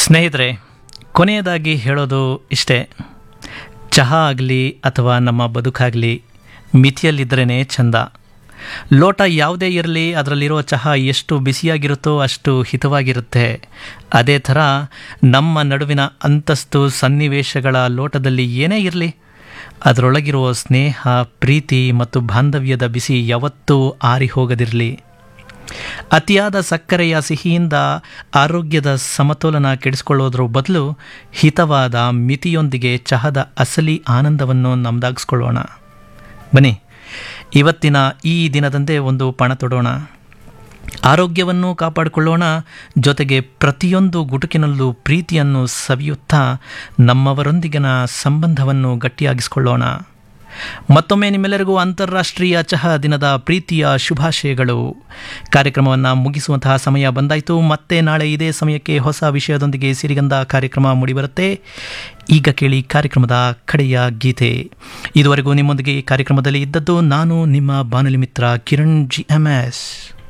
ಸ್ನೇಹಿತರೆ ಕೊನೆಯದಾಗಿ ಹೇಳೋದು ಇಷ್ಟೇ ಚಹಾ ಆಗಲಿ ಅಥವಾ ನಮ್ಮ ಬದುಕಾಗಲಿ ಮಿತಿಯಲ್ಲಿದ್ದರೇ ಚಂದ ಲೋಟ ಯಾವುದೇ ಇರಲಿ ಅದರಲ್ಲಿರೋ ಚಹಾ ಎಷ್ಟು ಬಿಸಿಯಾಗಿರುತ್ತೋ ಅಷ್ಟು ಹಿತವಾಗಿರುತ್ತೆ ಅದೇ ಥರ ನಮ್ಮ ನಡುವಿನ ಅಂತಸ್ತು ಸನ್ನಿವೇಶಗಳ ಲೋಟದಲ್ಲಿ ಏನೇ ಇರಲಿ ಅದರೊಳಗಿರುವ ಸ್ನೇಹ ಪ್ರೀತಿ ಮತ್ತು ಬಾಂಧವ್ಯದ ಬಿಸಿ ಯಾವತ್ತೂ ಆರಿ ಹೋಗದಿರಲಿ ಅತಿಯಾದ ಸಕ್ಕರೆಯ ಸಿಹಿಯಿಂದ ಆರೋಗ್ಯದ ಸಮತೋಲನ ಕೆಡಿಸ್ಕೊಳ್ಳೋದ್ರ ಬದಲು ಹಿತವಾದ ಮಿತಿಯೊಂದಿಗೆ ಚಹದ ಅಸಲಿ ಆನಂದವನ್ನು ನಮ್ದಾಗಿಸ್ಕೊಳ್ಳೋಣ ಬನ್ನಿ ಇವತ್ತಿನ ಈ ದಿನದಂದೇ ಒಂದು ಪಣ ತೊಡೋಣ ಆರೋಗ್ಯವನ್ನು ಕಾಪಾಡಿಕೊಳ್ಳೋಣ ಜೊತೆಗೆ ಪ್ರತಿಯೊಂದು ಗುಟುಕಿನಲ್ಲೂ ಪ್ರೀತಿಯನ್ನು ಸವಿಯುತ್ತಾ ನಮ್ಮವರೊಂದಿಗಿನ ಸಂಬಂಧವನ್ನು ಗಟ್ಟಿಯಾಗಿಸಿಕೊಳ್ಳೋಣ ಮತ್ತೊಮ್ಮೆ ನಿಮ್ಮೆಲ್ಲರಿಗೂ ಅಂತಾರಾಷ್ಟ್ರೀಯ ಚಹಾ ದಿನದ ಪ್ರೀತಿಯ ಶುಭಾಶಯಗಳು ಕಾರ್ಯಕ್ರಮವನ್ನು ಮುಗಿಸುವಂತಹ ಸಮಯ ಬಂದಾಯಿತು ಮತ್ತೆ ನಾಳೆ ಇದೇ ಸಮಯಕ್ಕೆ ಹೊಸ ವಿಷಯದೊಂದಿಗೆ ಸಿರಿಗಂಧ ಕಾರ್ಯಕ್ರಮ ಮೂಡಿಬರುತ್ತೆ ಈಗ ಕೇಳಿ ಕಾರ್ಯಕ್ರಮದ ಕಡೆಯ ಗೀತೆ ಇದುವರೆಗೂ ನಿಮ್ಮೊಂದಿಗೆ ಈ ಕಾರ್ಯಕ್ರಮದಲ್ಲಿ ಇದ್ದದ್ದು ನಾನು ನಿಮ್ಮ ಬಾನುಲಿ ಮಿತ್ರ ಕಿರಣ್ ಜಿ ಎಂ ಎಸ್